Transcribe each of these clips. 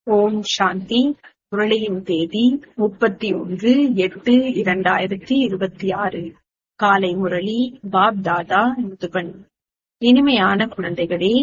ஓம் சாந்தி முரளியின் தேதி முப்பத்தி ஒன்று எட்டு இரண்டாயிரத்தி இருபத்தி ஆறு காலை முரளி பாப் தாதா முதுபன் இனிமையான குழந்தைகளே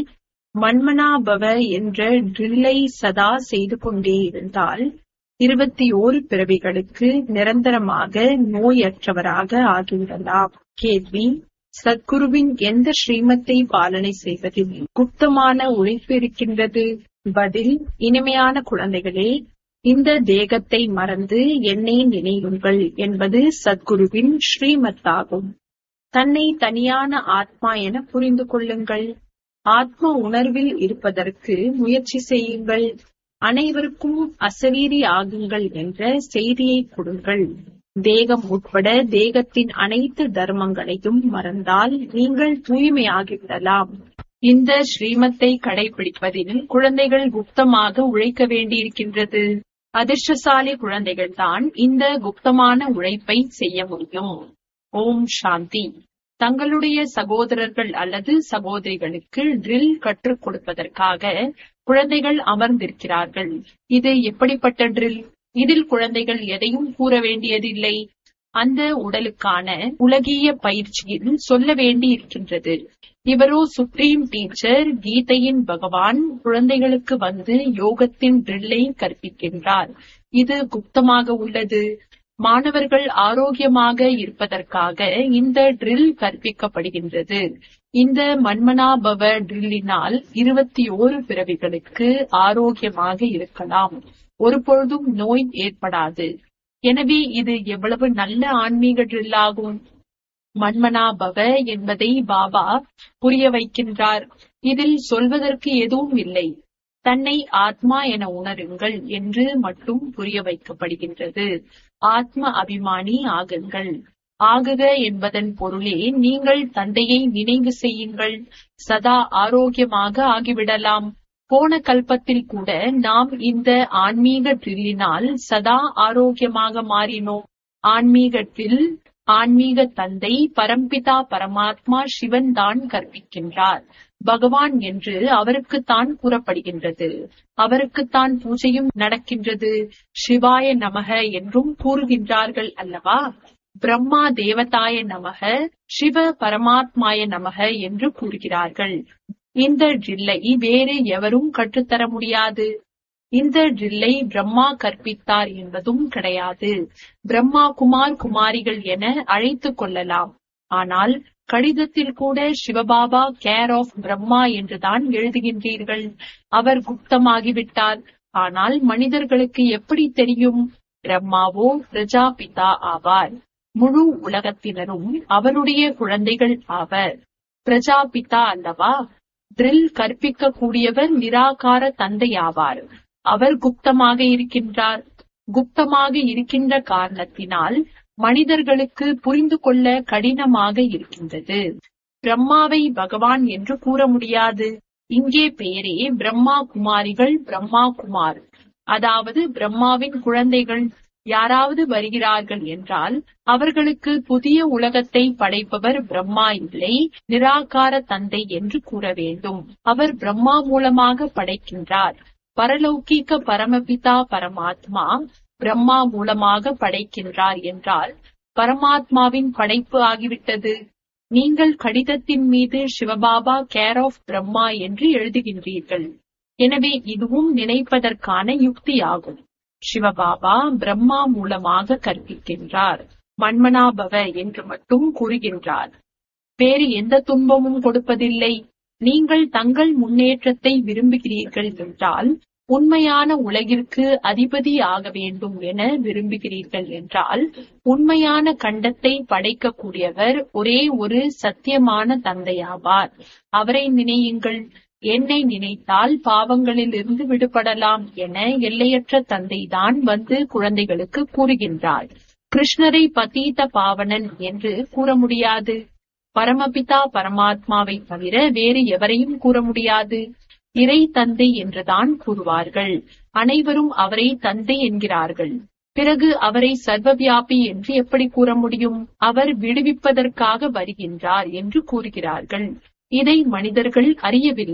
மன்மனாபவ என்ற ட்ரில்லை சதா செய்து கொண்டே இருந்தால் இருபத்தி ஓரு பிறவிகளுக்கு நிரந்தரமாக நோயற்றவராக ஆகிவிடலாம் கேள்வி சத்குருவின் எந்த ஸ்ரீமத்தை பாலனை செய்வதில் குப்தமான உழைப்பு இருக்கின்றது பதில் இனிமையான குழந்தைகளே இந்த தேகத்தை மறந்து என்னை நினைவுங்கள் என்பது சத்குருவின் ஸ்ரீமத்தாகும் தன்னை தனியான ஆத்மா என புரிந்து கொள்ளுங்கள் ஆத்ம உணர்வில் இருப்பதற்கு முயற்சி செய்யுங்கள் அனைவருக்கும் அசரீரி ஆகுங்கள் என்ற செய்தியை கொடுங்கள் தேகம் உட்பட தேகத்தின் அனைத்து தர்மங்களையும் மறந்தால் நீங்கள் தூய்மையாகிவிடலாம் இந்த ஸ்ரீமத்தை கடைபிடிப்பதில் குழந்தைகள் குப்தமாக உழைக்க வேண்டியிருக்கின்றது அதிர்ஷ்டசாலி குழந்தைகள் தான் இந்த குப்தமான உழைப்பை செய்ய முடியும் ஓம் சாந்தி தங்களுடைய சகோதரர்கள் அல்லது சகோதரிகளுக்கு ட்ரில் கற்றுக் கொடுப்பதற்காக குழந்தைகள் அமர்ந்திருக்கிறார்கள் இது எப்படிப்பட்ட ட்ரில் இதில் குழந்தைகள் எதையும் கூற வேண்டியதில்லை அந்த உடலுக்கான உலகிய பயிற்சியில் சொல்ல வேண்டி இருக்கின்றது இவரோ சுப்ரீம் டீச்சர் கீதையின் பகவான் குழந்தைகளுக்கு வந்து யோகத்தின் ட்ரில்லை கற்பிக்கின்றார் இது குப்தமாக உள்ளது மாணவர்கள் ஆரோக்கியமாக இருப்பதற்காக இந்த ட்ரில் கற்பிக்கப்படுகின்றது இந்த மன்மனாபவ ட்ரில்லினால் இருபத்தி ஓரு பிறவிகளுக்கு ஆரோக்கியமாக இருக்கலாம் ஒருபொழுதும் நோய் ஏற்படாது எனவே இது எவ்வளவு நல்ல ஆன்மீக ட்ரில் ஆகும் மன்மனாபவ என்பதை பாபா புரிய வைக்கின்றார் இதில் சொல்வதற்கு எதுவும் இல்லை தன்னை ஆத்மா என உணருங்கள் என்று மட்டும் புரிய வைக்கப்படுகின்றது ஆத்ம அபிமானி ஆகுங்கள் ஆகுக என்பதன் பொருளே நீங்கள் தந்தையை நினைவு செய்யுங்கள் சதா ஆரோக்கியமாக ஆகிவிடலாம் போன கல்பத்தில் கூட நாம் இந்த ஆன்மீக ட்ரில்லினால் சதா ஆரோக்கியமாக மாறினோம் ஆன்மீகத்தில் ஆன்மீக தந்தை பரம்பிதா பரமாத்மா சிவன் தான் கற்பிக்கின்றார் பகவான் என்று அவருக்குத்தான் கூறப்படுகின்றது அவருக்குத்தான் பூஜையும் நடக்கின்றது சிவாய நமக என்றும் கூறுகின்றார்கள் அல்லவா பிரம்மா தேவதாய நமக சிவ பரமாத்மாய நமக என்று கூறுகிறார்கள் இந்த ட்ரில்லை வேறு எவரும் கற்றுத்தர முடியாது இந்த ட்ரில்லை பிரம்மா கற்பித்தார் என்பதும் கிடையாது பிரம்மா குமார் குமாரிகள் என அழைத்துக் கொள்ளலாம் ஆனால் கடிதத்தில் கூட சிவபாபா கேர் ஆஃப் பிரம்மா என்றுதான் எழுதுகின்றீர்கள் அவர் குப்தமாகிவிட்டார் ஆனால் மனிதர்களுக்கு எப்படி தெரியும் பிரம்மாவோ பிரஜாபிதா ஆவார் முழு உலகத்தினரும் அவருடைய குழந்தைகள் ஆவர் பிரஜாபிதா அல்லவா ட்ரில் கற்பிக்க கூடியவர் நிராகார தந்தை ஆவார் அவர் குப்தமாக இருக்கின்றார் குப்தமாக இருக்கின்ற காரணத்தினால் மனிதர்களுக்கு புரிந்து கொள்ள கடினமாக இருக்கின்றது பிரம்மாவை பகவான் என்று கூற முடியாது இங்கே பெயரே பிரம்மா குமாரிகள் பிரம்மா குமார் அதாவது பிரம்மாவின் குழந்தைகள் யாராவது வருகிறார்கள் என்றால் அவர்களுக்கு புதிய உலகத்தை படைப்பவர் பிரம்மா இல்லை நிராகார தந்தை என்று கூற வேண்டும் அவர் பிரம்மா மூலமாக படைக்கின்றார் பரலௌகிக்க பரமபிதா பரமாத்மா பிரம்மா மூலமாக படைக்கின்றார் என்றால் பரமாத்மாவின் படைப்பு ஆகிவிட்டது நீங்கள் கடிதத்தின் மீது சிவபாபா கேர் ஆஃப் பிரம்மா என்று எழுதுகின்றீர்கள் எனவே இதுவும் நினைப்பதற்கான யுக்தியாகும் சிவபாபா பிரம்மா மூலமாக கற்பிக்கின்றார் மன்மனாபவ என்று மட்டும் கூறுகின்றார் வேறு எந்த துன்பமும் கொடுப்பதில்லை நீங்கள் தங்கள் முன்னேற்றத்தை விரும்புகிறீர்கள் என்றால் உண்மையான உலகிற்கு அதிபதி ஆக வேண்டும் என விரும்புகிறீர்கள் என்றால் உண்மையான கண்டத்தை படைக்கக்கூடியவர் ஒரே ஒரு சத்தியமான தந்தையாவார் அவரை நினையுங்கள் என்னை நினைத்தால் பாவங்களில் இருந்து விடுபடலாம் என எல்லையற்ற தந்தைதான் வந்து குழந்தைகளுக்கு கூறுகின்றார் கிருஷ்ணரை பதீத பாவனன் என்று கூற முடியாது பரமபிதா பரமாத்மாவை தவிர வேறு எவரையும் கூற முடியாது இறை தந்தை என்றுதான் கூறுவார்கள் அனைவரும் அவரை தந்தை என்கிறார்கள் பிறகு அவரை சர்வவியாபி என்று எப்படி கூற முடியும் அவர் விடுவிப்பதற்காக வருகின்றார் என்று கூறுகிறார்கள் இதை மனிதர்கள் அறியவில்லை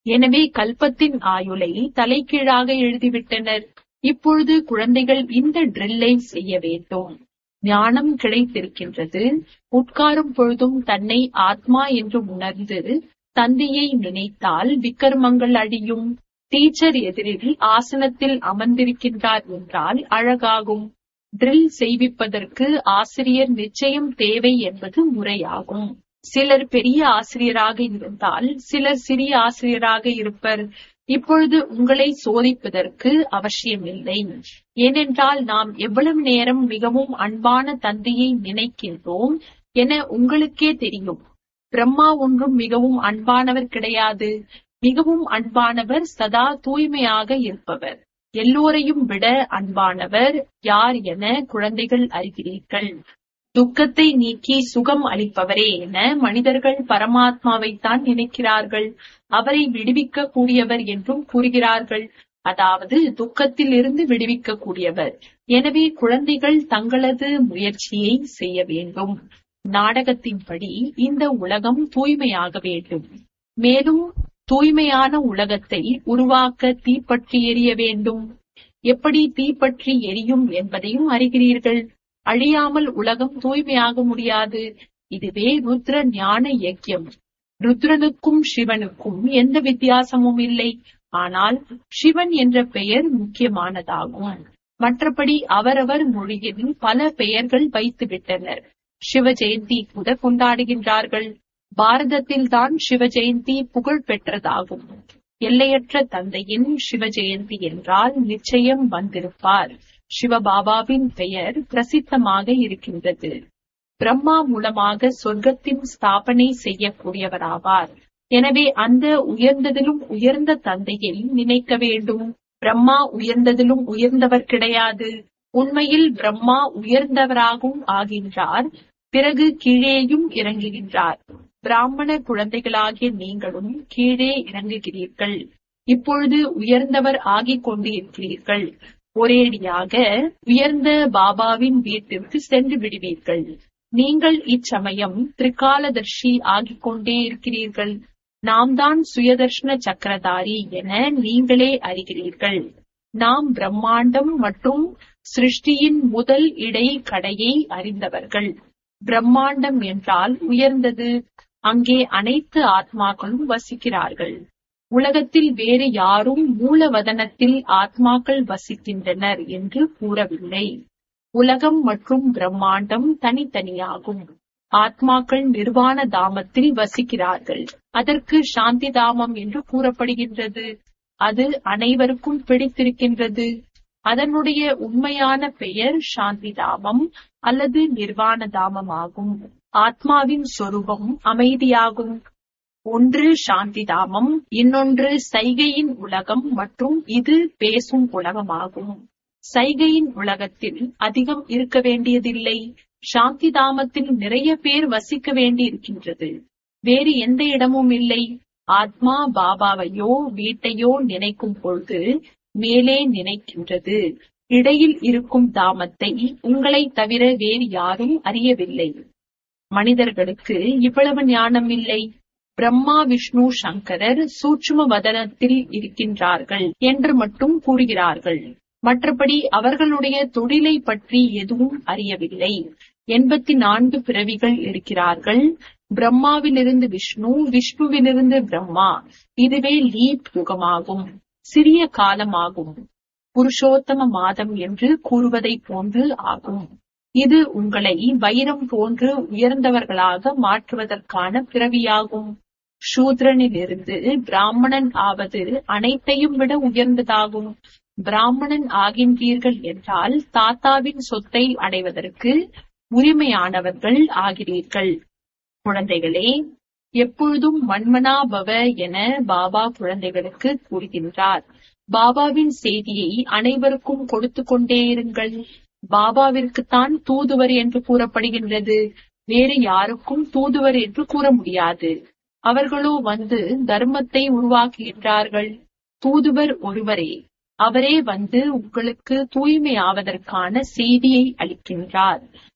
எனவே கல்பத்தின் ஆயுளை தலைகீழாக எழுதிவிட்டனர் இப்பொழுது குழந்தைகள் இந்த ட்ரில்லை செய்ய வேண்டும் ஞானம் கிடைத்திருக்கின்றது உட்காரும் பொழுதும் தன்னை ஆத்மா என்று உணர்ந்து தந்தையை நினைத்தால் விக்கர்மங்கள் அழியும் டீச்சர் எதிரில் ஆசனத்தில் அமர்ந்திருக்கின்றார் என்றால் அழகாகும் ட்ரில் செய்விப்பதற்கு ஆசிரியர் நிச்சயம் தேவை என்பது முறையாகும் சிலர் பெரிய ஆசிரியராக இருந்தால் சிலர் சிறிய ஆசிரியராக இருப்பர் இப்பொழுது உங்களை சோதிப்பதற்கு அவசியமில்லை ஏனென்றால் நாம் எவ்வளவு நேரம் மிகவும் அன்பான தந்தையை நினைக்கின்றோம் என உங்களுக்கே தெரியும் பிரம்மா ஒன்றும் மிகவும் அன்பானவர் கிடையாது மிகவும் அன்பானவர் சதா தூய்மையாக இருப்பவர் எல்லோரையும் விட அன்பானவர் யார் என குழந்தைகள் அறிகிறீர்கள் துக்கத்தை நீக்கி சுகம் அளிப்பவரே என மனிதர்கள் பரமாத்மாவைத்தான் நினைக்கிறார்கள் அவரை விடுவிக்க கூடியவர் என்றும் கூறுகிறார்கள் அதாவது துக்கத்தில் இருந்து விடுவிக்க கூடியவர் எனவே குழந்தைகள் தங்களது முயற்சியை செய்ய வேண்டும் நாடகத்தின்படி இந்த உலகம் தூய்மையாக வேண்டும் மேலும் தூய்மையான உலகத்தை உருவாக்க தீப்பற்றி எரிய வேண்டும் எப்படி தீப்பற்றி எரியும் என்பதையும் அறிகிறீர்கள் அழியாமல் உலகம் தூய்மையாக முடியாது இதுவே ருத்ர ஞான யக்கியம் ருத்ரனுக்கும் சிவனுக்கும் எந்த வித்தியாசமும் இல்லை ஆனால் சிவன் என்ற பெயர் முக்கியமானதாகும் மற்றபடி அவரவர் மொழியில் பல பெயர்கள் வைத்து விட்டனர் சிவ ஜெயந்தி கூட கொண்டாடுகின்றார்கள் பாரதத்தில் தான் சிவ ஜெயந்தி புகழ் பெற்றதாகும் எல்லையற்ற தந்தையின் சிவ ஜெயந்தி என்றால் நிச்சயம் வந்திருப்பார் சிவபாபாவின் பெயர் பிரசித்தமாக இருக்கின்றது பிரம்மா மூலமாக சொர்க்கத்தின் ஸ்தாபனை செய்யக்கூடியவராவார் எனவே அந்த உயர்ந்ததிலும் உயர்ந்த தந்தையை நினைக்க வேண்டும் பிரம்மா உயர்ந்ததிலும் உயர்ந்தவர் கிடையாது உண்மையில் பிரம்மா உயர்ந்தவராகவும் ஆகின்றார் பிறகு கீழேயும் இறங்குகின்றார் பிராமண குழந்தைகளாகிய நீங்களும் கீழே இறங்குகிறீர்கள் இப்பொழுது உயர்ந்தவர் ஆகிக் கொண்டு இருக்கிறீர்கள் ஒரேடியாக உயர்ந்த பாபாவின் வீட்டிற்கு சென்று விடுவீர்கள் நீங்கள் இச்சமயம் திரிகாலதர்ஷி ஆகிக் கொண்டே இருக்கிறீர்கள் நாம் தான் சுயதர்ஷன சக்கரதாரி என நீங்களே அறிகிறீர்கள் நாம் பிரம்மாண்டம் மற்றும் சிருஷ்டியின் முதல் இடை கடையை அறிந்தவர்கள் பிரம்மாண்டம் என்றால் உயர்ந்தது அங்கே அனைத்து ஆத்மாக்களும் வசிக்கிறார்கள் உலகத்தில் வேறு யாரும் மூலவதனத்தில் ஆத்மாக்கள் வசிக்கின்றனர் என்று கூறவில்லை உலகம் மற்றும் பிரம்மாண்டம் தனித்தனியாகும் ஆத்மாக்கள் நிர்வாண தாமத்தில் வசிக்கிறார்கள் அதற்கு சாந்தி தாமம் என்று கூறப்படுகின்றது அது அனைவருக்கும் பிடித்திருக்கின்றது அதனுடைய உண்மையான பெயர் சாந்தி தாமம் அல்லது நிர்வாண தாமம் ஆகும் ஆத்மாவின் சொரூபம் அமைதியாகும் ஒன்று சாந்தி தாமம் இன்னொன்று சைகையின் உலகம் மற்றும் இது பேசும் உலகமாகும் சைகையின் உலகத்தில் அதிகம் இருக்க வேண்டியதில்லை சாந்தி தாமத்தில் நிறைய பேர் வசிக்க வேண்டி இருக்கின்றது வேறு எந்த இடமும் இல்லை ஆத்மா பாபாவையோ வீட்டையோ நினைக்கும் பொழுது மேலே நினைக்கின்றது இடையில் இருக்கும் தாமத்தை உங்களை தவிர வேறு யாரும் அறியவில்லை மனிதர்களுக்கு இவ்வளவு ஞானம் இல்லை பிரம்மா விஷ்ணு சங்கரர் சூட்சும வதனத்தில் இருக்கின்றார்கள் என்று மட்டும் கூறுகிறார்கள் மற்றபடி அவர்களுடைய தொழிலை பற்றி எதுவும் அறியவில்லை எண்பத்தி நான்கு பிறவிகள் இருக்கிறார்கள் பிரம்மாவிலிருந்து விஷ்ணு விஷ்ணுவிலிருந்து பிரம்மா இதுவே லீப் யுகமாகும் சிறிய காலமாகும் புருஷோத்தம மாதம் என்று கூறுவதை போன்று ஆகும் இது உங்களை வைரம் போன்று உயர்ந்தவர்களாக மாற்றுவதற்கான பிறவியாகும் சூத்ரனிலிருந்து பிராமணன் ஆவது அனைத்தையும் விட உயர்ந்ததாகும் பிராமணன் ஆகின்றீர்கள் என்றால் தாத்தாவின் சொத்தை அடைவதற்கு உரிமையானவர்கள் ஆகிறீர்கள் குழந்தைகளே எப்பொழுதும் மன்மனாபவ என பாபா குழந்தைகளுக்கு கூறுகின்றார் பாபாவின் செய்தியை அனைவருக்கும் கொடுத்து கொண்டே இருங்கள் பாபாவிற்குத்தான் தூதுவர் என்று கூறப்படுகின்றது வேறு யாருக்கும் தூதுவர் என்று கூற முடியாது அவர்களோ வந்து தர்மத்தை உருவாக்குகின்றார்கள் தூதுவர் ஒருவரே அவரே வந்து உங்களுக்கு தூய்மையாவதற்கான செய்தியை அளிக்கின்றார்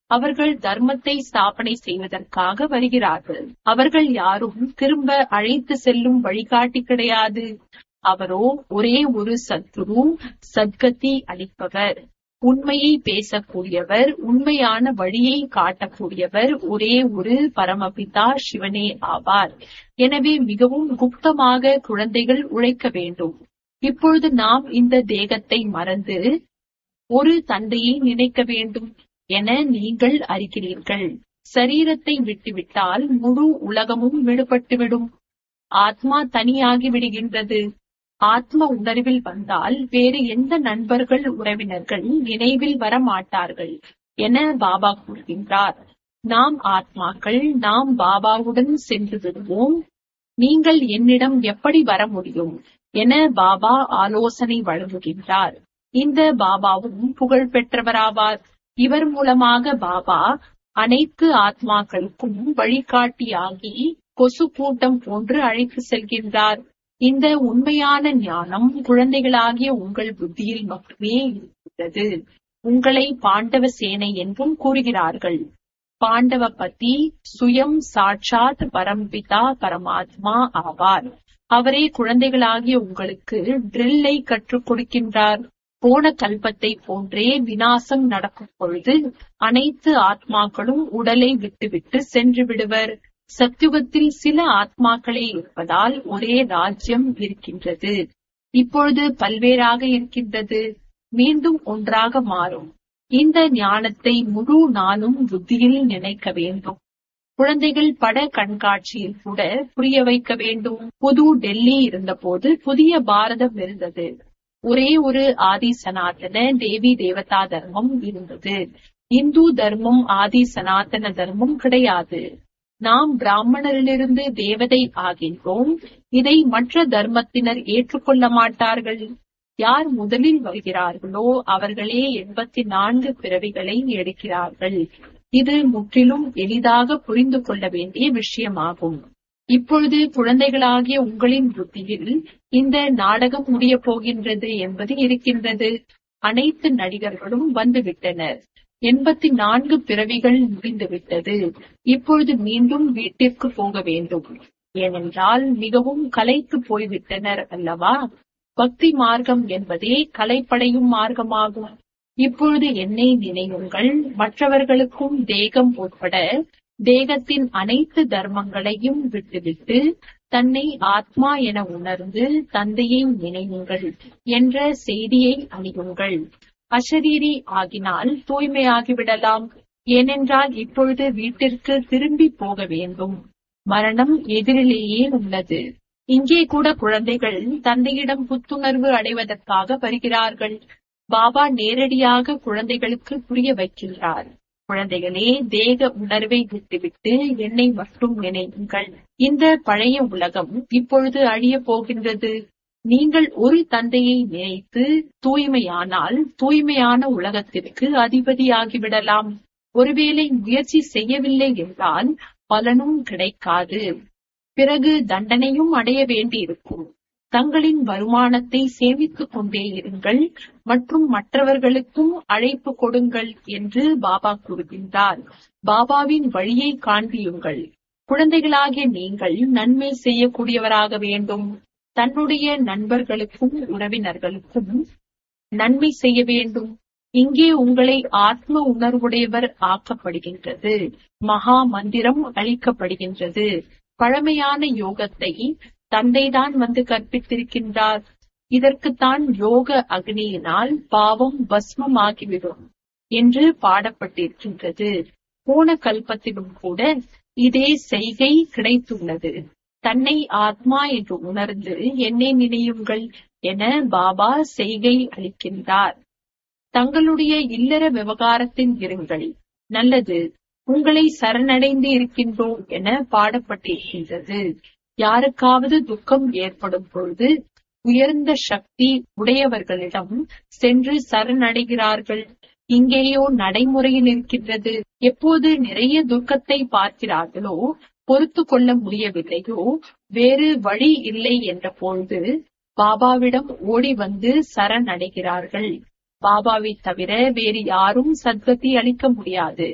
அவர்கள் தர்மத்தை ஸ்தாபனை செய்வதற்காக வருகிறார்கள் அவர்கள் யாரும் திரும்ப அழைத்து செல்லும் வழிகாட்டி கிடையாது அவரோ ஒரே ஒரு சத்குரு சத்கதி அளிப்பவர் உண்மையை பேசக்கூடியவர் உண்மையான வழியை காட்டக்கூடியவர் ஒரே ஒரு பரமபிதா சிவனே ஆவார் எனவே மிகவும் குப்தமாக குழந்தைகள் உழைக்க வேண்டும் இப்பொழுது நாம் இந்த தேகத்தை மறந்து ஒரு தந்தையை நினைக்க வேண்டும் என நீங்கள் அறிகிறீர்கள் சரீரத்தை விட்டுவிட்டால் முழு உலகமும் விடுபட்டுவிடும் ஆத்மா தனியாகி விடுகின்றது ஆத்ம உணர்வில் வந்தால் வேறு எந்த நண்பர்கள் உறவினர்கள் நினைவில் வர மாட்டார்கள் என பாபா கூறுகின்றார் நாம் ஆத்மாக்கள் நாம் பாபாவுடன் சென்று விடுவோம் நீங்கள் என்னிடம் எப்படி வர முடியும் என பாபா ஆலோசனை வழங்குகின்றார் இந்த பாபாவும் புகழ் பெற்றவராவார் இவர் மூலமாக பாபா அனைத்து ஆத்மாக்களுக்கும் வழிகாட்டியாகி கொசு கூட்டம் போன்று அழைத்து செல்கின்றார் இந்த உண்மையான ஞானம் குழந்தைகளாகிய உங்கள் புத்தியில் மட்டுமே இருக்கிறது உங்களை பாண்டவ சேனை என்றும் கூறுகிறார்கள் பாண்டவ பத்தி சுயம் சாட்சாத் பரம்பிதா பரமாத்மா ஆவார் அவரே குழந்தைகளாகிய உங்களுக்கு ட்ரில்லை கற்றுக் கொடுக்கின்றார் போன கல்பத்தை போன்றே வினாசம் நடக்கும் பொழுது அனைத்து ஆத்மாக்களும் உடலை விட்டுவிட்டு சென்று விடுவர் சத்யுகத்தில் சில ஆத்மாக்களே இருப்பதால் ஒரே ராஜ்யம் இருக்கின்றது இப்பொழுது பல்வேறாக இருக்கின்றது மீண்டும் ஒன்றாக மாறும் இந்த ஞானத்தை முழு நாளும் புத்தியில் நினைக்க வேண்டும் குழந்தைகள் பட கண்காட்சியில் கூட புரிய வைக்க வேண்டும் புது டெல்லி இருந்தபோது புதிய பாரதம் இருந்தது ஒரே ஒரு ஆதி சனாதன தேவி தேவதா தர்மம் இருந்தது இந்து தர்மம் ஆதி சனாதன தர்மம் கிடையாது நாம் பிராமணரிலிருந்து தேவதை ஆகின்றோம் இதை மற்ற தர்மத்தினர் ஏற்றுக்கொள்ள மாட்டார்கள் யார் முதலில் வருகிறார்களோ அவர்களே எண்பத்தி நான்கு பிறவிகளை எடுக்கிறார்கள் இது முற்றிலும் எளிதாக புரிந்து கொள்ள வேண்டிய விஷயமாகும் இப்பொழுது குழந்தைகளாகிய உங்களின் புத்தியில் இந்த நாடகம் முடிய போகின்றது என்பது இருக்கின்றது அனைத்து நடிகர்களும் வந்துவிட்டனர் எண்பத்தி நான்கு பிறவிகள் முடிந்துவிட்டது இப்பொழுது மீண்டும் வீட்டிற்கு போக வேண்டும் ஏனென்றால் மிகவும் கலைத்து போய்விட்டனர் அல்லவா பக்தி மார்க்கம் என்பதே கலைப்படையும் மார்க்கமாகும் இப்பொழுது என்னை நினைவுங்கள் மற்றவர்களுக்கும் தேகம் உட்பட தேகத்தின் அனைத்து தர்மங்களையும் விட்டுவிட்டு தன்னை ஆத்மா என உணர்ந்து தந்தையை நினைவுங்கள் என்ற செய்தியை அணியுங்கள் அசரீரி ஆகினால் தூய்மையாகிவிடலாம் ஏனென்றால் இப்பொழுது வீட்டிற்கு திரும்பி போக வேண்டும் மரணம் எதிரிலேயே உள்ளது இங்கே கூட குழந்தைகள் தந்தையிடம் புத்துணர்வு அடைவதற்காக வருகிறார்கள் பாபா நேரடியாக குழந்தைகளுக்கு புரிய வைக்கின்றார் குழந்தைகளே தேக உணர்வை விட்டுவிட்டு என்னை மட்டும் நினைவுங்கள் இந்த பழைய உலகம் இப்பொழுது அழிய போகின்றது நீங்கள் ஒரு தந்தையை நினைத்து தூய்மையானால் தூய்மையான உலகத்திற்கு அதிபதியாகிவிடலாம் ஒருவேளை முயற்சி செய்யவில்லை என்றால் பலனும் கிடைக்காது பிறகு தண்டனையும் அடைய வேண்டியிருக்கும் தங்களின் வருமானத்தை சேமித்துக் கொண்டே இருங்கள் மற்றும் மற்றவர்களுக்கும் அழைப்பு கொடுங்கள் என்று பாபா கூறுகின்றார் பாபாவின் வழியை காண்பியுங்கள் குழந்தைகளாகிய நீங்கள் நன்மை செய்யக்கூடியவராக வேண்டும் தன்னுடைய நண்பர்களுக்கும் உறவினர்களுக்கும் நன்மை செய்ய வேண்டும் இங்கே உங்களை ஆத்ம உணர்வுடையவர் ஆக்கப்படுகின்றது மகா மந்திரம் அளிக்கப்படுகின்றது பழமையான யோகத்தை தந்தைதான் வந்து கற்பித்திருக்கின்றார் இதற்குத்தான் யோக அக்னியினால் பாவம் பஸ்மமாகிவிடும் என்று பாடப்பட்டிருக்கின்றது போன கல்பத்திலும் கூட இதே செய்கை கிடைத்துள்ளது தன்னை ஆத்மா என்று உணர்ந்து என்னை நினையுங்கள் என பாபா செய்கை அளிக்கின்றார் தங்களுடைய இல்லற விவகாரத்தில் இருங்கள் நல்லது உங்களை சரணடைந்து இருக்கின்றோம் என பாடப்பட்டிருக்கின்றது யாருக்காவது துக்கம் ஏற்படும் பொழுது உயர்ந்த சக்தி உடையவர்களிடம் சென்று சரணடைகிறார்கள் இங்கேயோ நடைமுறையில் இருக்கின்றது எப்போது நிறைய துக்கத்தை பார்க்கிறார்களோ பொறுத்து கொள்ள முடியவில்லையோ வேறு வழி இல்லை என்ற பொழுது பாபாவிடம் ஓடி வந்து சரணடைகிறார்கள் பாபாவை தவிர வேறு யாரும் சத்கதி அளிக்க முடியாது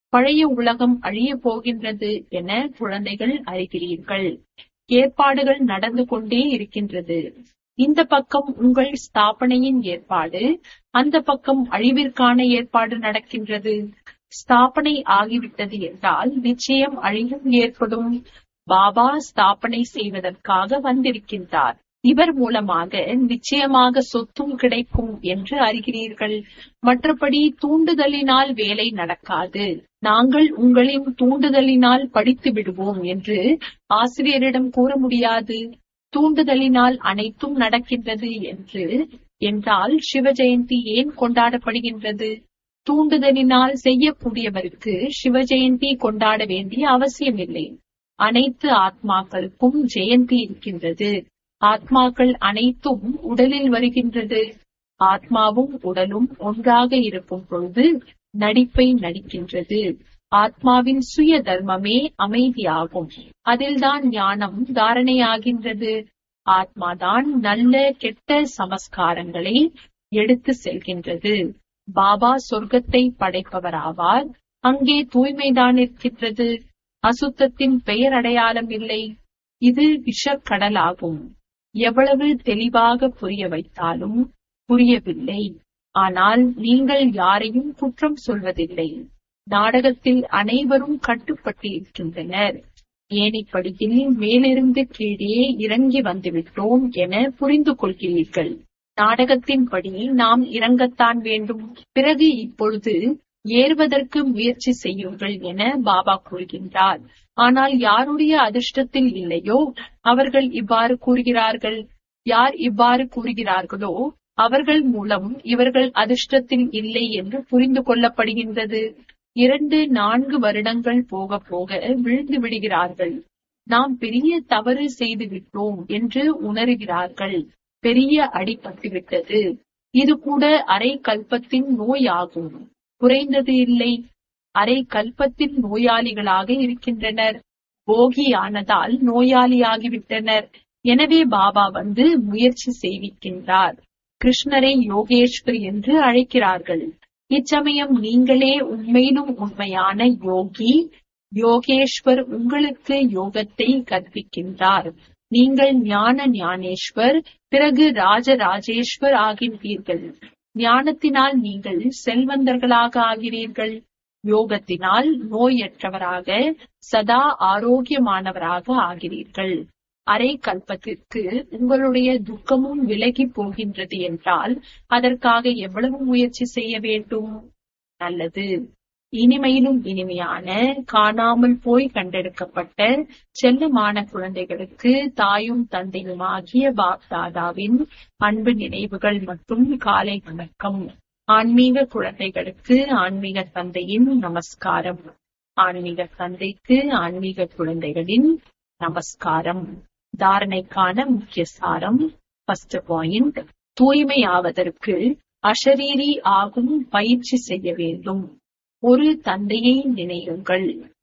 பழைய உலகம் அழியப் போகின்றது என குழந்தைகள் அறிகிறீர்கள் ஏற்பாடுகள் நடந்து கொண்டே இருக்கின்றது இந்த பக்கம் உங்கள் ஸ்தாபனையின் ஏற்பாடு அந்த பக்கம் அழிவிற்கான ஏற்பாடு நடக்கின்றது ஸ்தாபனை ஆகிவிட்டது என்றால் நிச்சயம் அழிவும் ஏற்படும் பாபா ஸ்தாபனை செய்வதற்காக வந்திருக்கின்றார் இவர் மூலமாக நிச்சயமாக சொத்தும் கிடைக்கும் என்று அறிகிறீர்கள் மற்றபடி தூண்டுதலினால் வேலை நடக்காது நாங்கள் உங்களின் தூண்டுதலினால் படித்து விடுவோம் என்று ஆசிரியரிடம் கூற முடியாது தூண்டுதலினால் அனைத்தும் நடக்கின்றது என்று என்றால் சிவ ஜெயந்தி ஏன் கொண்டாடப்படுகின்றது தூண்டுதலினால் செய்யக்கூடியவருக்கு சிவ ஜெயந்தி கொண்டாட வேண்டிய அவசியமில்லை அனைத்து ஆத்மாக்களுக்கும் ஜெயந்தி இருக்கின்றது ஆத்மாக்கள் அனைத்தும் உடலில் வருகின்றது ஆத்மாவும் உடலும் ஒன்றாக இருக்கும் பொழுது நடிப்பை நடிக்கின்றது ஆத்மாவின் சுய தர்மமே அமைதியாகும் அதில்தான் ஞானம் தாரணையாகின்றது ஆத்மாதான் நல்ல கெட்ட சமஸ்காரங்களை எடுத்து செல்கின்றது பாபா சொர்க்கத்தை படைப்பவராவார் அங்கே தூய்மைதான் இருக்கின்றது அசுத்தத்தின் பெயர் அடையாளம் இல்லை இது விஷக்கடலாகும் எவ்வளவு தெளிவாக புரிய வைத்தாலும் புரியவில்லை ஆனால் நீங்கள் யாரையும் குற்றம் சொல்வதில்லை நாடகத்தில் அனைவரும் கட்டுப்பட்டு இருக்கின்றனர் ஏனிப்படியில் மேலிருந்து கீழே இறங்கி வந்துவிட்டோம் என புரிந்து கொள்கிறீர்கள் நாடகத்தின்படி நாம் இறங்கத்தான் வேண்டும் பிறகு இப்பொழுது ஏறுவதற்கு முயற்சி செய்யுங்கள் என பாபா கூறுகின்றார் ஆனால் யாருடைய அதிர்ஷ்டத்தில் இல்லையோ அவர்கள் இவ்வாறு கூறுகிறார்கள் யார் இவ்வாறு கூறுகிறார்களோ அவர்கள் மூலம் இவர்கள் அதிர்ஷ்டத்தில் இல்லை என்று புரிந்து கொள்ளப்படுகின்றது இரண்டு நான்கு வருடங்கள் போக போக விழுந்து விடுகிறார்கள் நாம் பெரிய தவறு செய்து விட்டோம் என்று உணர்கிறார்கள் பெரிய அடிபட்டுவிட்டது இது கூட அரை கல்பத்தின் நோய் ஆகும் குறைந்தது இல்லை அரை கல்பத்தின் நோயாளிகளாக இருக்கின்றனர் போகியானதால் நோயாளியாகிவிட்டனர் எனவே பாபா வந்து முயற்சி செய்விக்கின்றார் கிருஷ்ணரை யோகேஸ்வர் என்று அழைக்கிறார்கள் இச்சமயம் நீங்களே உண்மையிலும் உண்மையான யோகி யோகேஸ்வர் உங்களுக்கு யோகத்தை கற்பிக்கின்றார் நீங்கள் ஞான ஞானேஸ்வர் பிறகு ராஜராஜேஸ்வர் ஆகின்றீர்கள் ஞானத்தினால் நீங்கள் செல்வந்தர்களாக ஆகிறீர்கள் யோகத்தினால் நோயற்றவராக சதா ஆரோக்கியமானவராக ஆகிறீர்கள் அரை கல்பத்திற்கு உங்களுடைய துக்கமும் விலகி போகின்றது என்றால் அதற்காக எவ்வளவு முயற்சி செய்ய வேண்டும் நல்லது இனிமையிலும் இனிமையான காணாமல் போய் கண்டெடுக்கப்பட்ட செல்லமான குழந்தைகளுக்கு தாயும் தந்தையும் ஆகிய பாப்தாதாவின் அன்பு நினைவுகள் மற்றும் காலை வணக்கம் ஆன்மீக குழந்தைகளுக்கு ஆன்மீக தந்தையின் நமஸ்காரம் ஆன்மீக தந்தைக்கு ஆன்மீக குழந்தைகளின் நமஸ்காரம் தாரணைக்கான முக்கிய சாரம் ஃபர்ஸ்ட் பாயிண்ட் தூய்மையாவதற்கு அஷரீரி ஆகும் பயிற்சி செய்ய வேண்டும் ஒரு தந்தையை நினையுங்கள்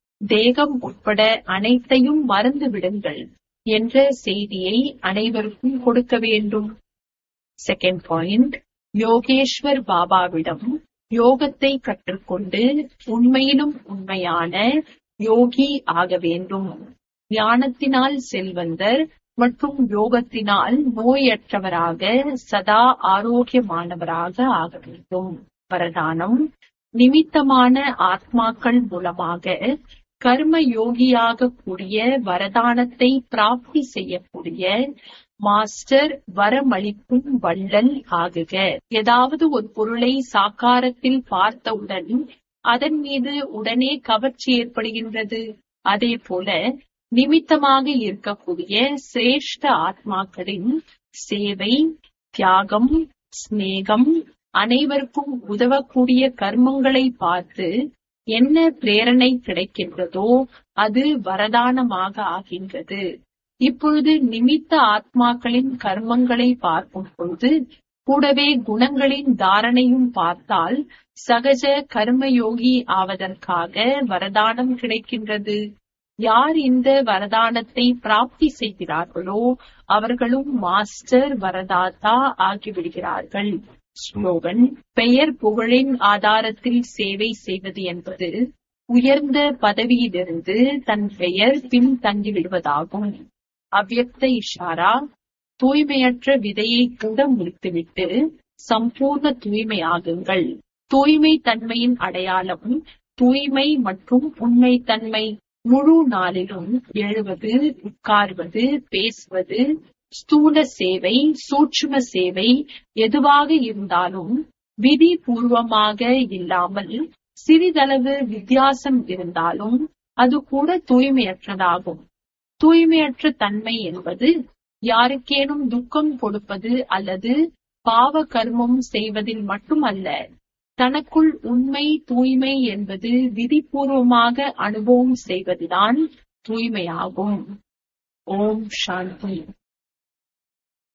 தேகம் உட்பட அனைத்தையும் மறந்து விடுங்கள் என்ற செய்தியை அனைவருக்கும் கொடுக்க வேண்டும் செகண்ட் பாயிண்ட் யோகேஸ்வர் பாபாவிடம் யோகத்தை கற்றுக்கொண்டு உண்மையிலும் உண்மையான யோகி ஆக வேண்டும் ஞானத்தினால் செல்வந்தர் மற்றும் யோகத்தினால் நோயற்றவராக சதா ஆரோக்கியமானவராக ஆக வேண்டும் வரதானம் நிமித்தமான ஆத்மாக்கள் மூலமாக கர்ம யோகியாக கூடிய வரதானத்தை பிராப்தி செய்யக்கூடிய மாஸ்டர் வரமளிக்கும் வள்ளல் ஆகுக ஏதாவது ஒரு பொருளை சாக்காரத்தில் பார்த்தவுடன் அதன் மீது உடனே கவர்ச்சி ஏற்படுகின்றது அதே போல நிமித்தமாக இருக்கக்கூடிய சிரேஷ்ட ஆத்மாக்களின் சேவை தியாகம் சிநேகம் அனைவருக்கும் உதவக்கூடிய கர்மங்களை பார்த்து என்ன பிரேரணை கிடைக்கின்றதோ அது வரதானமாக ஆகின்றது இப்பொழுது நிமித்த ஆத்மாக்களின் கர்மங்களை பார்க்கும் பொழுது கூடவே குணங்களின் தாரணையும் பார்த்தால் சகஜ கர்மயோகி ஆவதற்காக வரதானம் கிடைக்கின்றது யார் இந்த வரதானத்தை பிராப்தி செய்கிறார்களோ அவர்களும் மாஸ்டர் வரதாத்தா ஆகிவிடுகிறார்கள் ஸ்லோகன் பெயர் புகழின் ஆதாரத்தில் சேவை செய்வது என்பது உயர்ந்த பதவியிலிருந்து தன் பெயர் பின் தங்கிவிடுவதாகும் அவ்யக்த இஷாரா தூய்மையற்ற விதையை கூட முடித்துவிட்டு சம்பூர்ண தூய்மையாகுங்கள் தூய்மை தன்மையின் அடையாளம் தூய்மை மற்றும் உண்மை தன்மை முழு நாளிலும் எழுவது உட்கார்வது பேசுவது ஸ்தூல சேவை சூட்சும சேவை எதுவாக இருந்தாலும் விதி பூர்வமாக இல்லாமல் சிறிதளவு வித்தியாசம் இருந்தாலும் அது கூட தூய்மையற்றதாகும் தூய்மையற்ற தன்மை என்பது யாருக்கேனும் துக்கம் கொடுப்பது அல்லது பாவ கர்மம் செய்வதில் மட்டுமல்ல தனக்குள் உண்மை தூய்மை என்பது விதிபூர்வமாக அனுபவம் செய்வதுதான் தூய்மையாகும் ஓம் சாந்தி